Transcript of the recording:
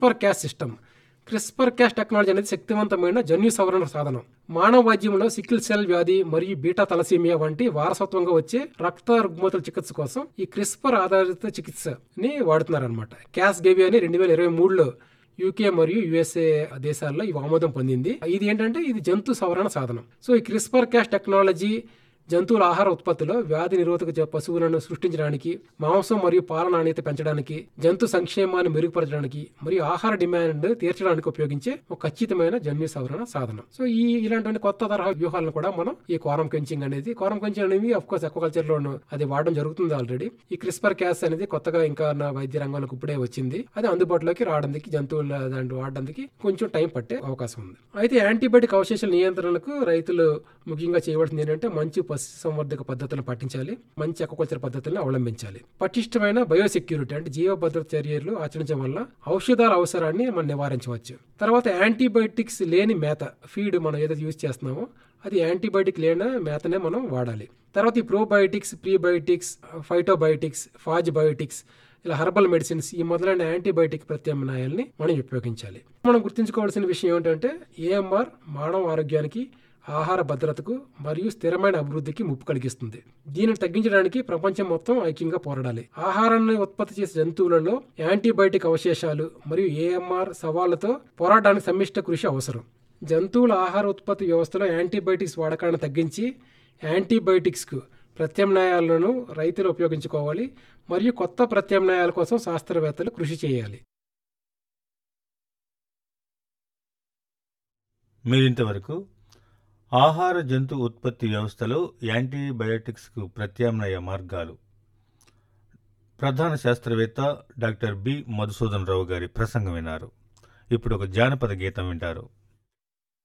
CRISPR Cas system CRISPR Cas technology అనేది శక్తివంతమైన జన్యు సవరణ సాధనం మానవ వైద్యంలో సికిల్ సెల్ వ్యాధి మరియు బీటా తలసీమియా వంటి వారసత్వంగా వచ్చే రక్త రుగ్మతల చికిత్స కోసం ఈ క్రిస్పర్ ఆధారిత చికిత్సని వాడుతున్నారనమాట క్యాస్ గేవి అని రెండు వేల ఇరవై మూడులో యూకే మరియు యుఎస్ఏ దేశాల్లో ఇవి ఆమోదం పొందింది ఇది ఏంటంటే ఇది జంతు సవరణ సాధనం సో ఈ క్రిస్పర్ క్యాస్ టెక్నాలజీ జంతువుల ఆహార ఉత్పత్తిలో వ్యాధి నిరోధక జ- పశువులను సృష్టించడానికి మాంసం మరియు పాల నాణ్యత పెంచడానికి జంతు సంక్షేమాన్ని మెరుగుపరచడానికి మరియు ఆహార డిమాండ్ తీర్చడానికి ఉపయోగించే ఒక ఖచ్చితమైన జన్యు సవరణ సాధనం సో ఈ ఇలాంటి కొత్త తరహా వ్యూహాలను కూడా మనం ఈ కోరం కెంచింగ్ అనేది కోరం కెంచింగ్ అనేది అఫ్ కోర్స్ అక్వాకల్చర్ లో అది వాడడం జరుగుతుంది ఆల్రెడీ ఈ క్రిస్పర్ క్యాస్ అనేది కొత్తగా ఇంకా నా వైద్య రంగంలోకి ఇప్పుడే వచ్చింది అది అందుబాటులోకి రావడానికి జంతువుల దాంట్లో వాడడానికి కొంచెం టైం పట్టే అవకాశం ఉంది అయితే యాంటీబయాటిక్ అవశేషాల నియంత్రణకు రైతులు ముఖ్యంగా చేయవలసింది ఏంటంటే మంచి పశు సంవర్ధక పద్ధతులను పాటించాలి మంచి అక్వాకల్చర్ పద్ధతులను అవలంబించాలి పటిష్టమైన బయోసెక్యూరిటీ అంటే జీవ భద్రత చర్యలు ఆచరించడం వల్ల ఔషధాల అవసరాన్ని మనం నివారించవచ్చు తర్వాత యాంటీబయాటిక్స్ లేని మేత ఫీడ్ మనం ఏదైతే యూజ్ చేస్తున్నామో అది యాంటీబయాటిక్ లేని మేతనే మనం వాడాలి తర్వాత ఈ probiotics prebiotics phytobiotics phage biotics ఇలా హర్బల్ మెడిసిన్స్ ఈ మొదలైన యాంటీబయాటిక్ ప్రత్యామ్నాయాల్ని మనం ఉపయోగించాలి మనం గుర్తుంచుకోవాల్సిన విషయం ఏంటంటే ఏఎంఆర్ మానవ ఆరోగ్యానికి ఆహార భద్రతకు మరియు స్థిరమైన అభివృద్ధికి ముప్పు కలిగిస్తుంది దీనిని తగ్గించడానికి ప్రపంచం మొత్తం ఐక్యంగా పోరాడాలి ఆహారాన్ని ఉత్పత్తి చేసే జంతువులలో యాంటీబయాటిక్ అవశేషాలు మరియు ఏఎంఆర్ సవాళ్లతో పోరాడడానికి సమ్మిష్ట కృషి అవసరం జంతువుల ఆహార ఉత్పత్తి వ్యవస్థలో యాంటీబయాటిక్స్ వాడకాన్ని తగ్గించి యాంటీబయాటిక్స్కు ప్రత్యామ్నాయాలను రైతులు ఉపయోగించుకోవాలి మరియు కొత్త ప్రత్యామ్నాయాల కోసం శాస్త్రవేత్తలు కృషి చేయాలి మీరింతవరకు ఆహార జంతు ఉత్పత్తి వ్యవస్థలో యాంటీబయాటిక్స్కు ప్రత్యామ్నాయ మార్గాలు ప్రధాన శాస్త్రవేత్త డాక్టర్ బి మధుసూదన్ రావు గారి ప్రసంగం విన్నారు ఇప్పుడు ఒక జానపద గీతం వింటారు